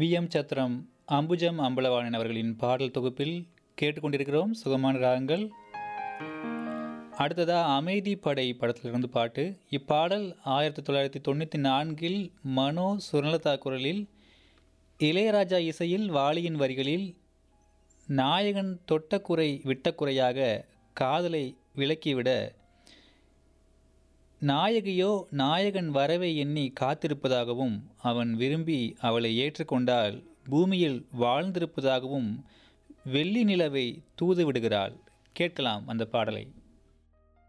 we M Chathiram Ambujam Ambalavanan அவர்களின் பாடல் தொகுப்பில் கேட்டுக்கொண்டிருக்கிறோம் சுகமான ராகங்கள் அடுத்ததா அமைதி படை படத்திலிருந்து பாட்டு இப்பாடல் ஆயிரத்தி தொள்ளாயிரத்தி தொண்ணூற்றி நான்கில் மனோ சுரலதா குரலில் இளையராஜா இசையில் வாலியின் வரிகளில் நாயகன் தொட்ட குறை விட்ட குறையாக காதலை விலக்கிவிட நாயகியோ நாயகன் வரவை எண்ணி காத்திருப்பதாகவும் அவன் விரும்பி அவளை ஏற்றுக்கொண்டால் பூமியில் வாழ்ந்திருப்பதாகவும் வெள்ளி நிலவை தூது விடுகிறாள் கேட்கலாம் அந்த பாடலை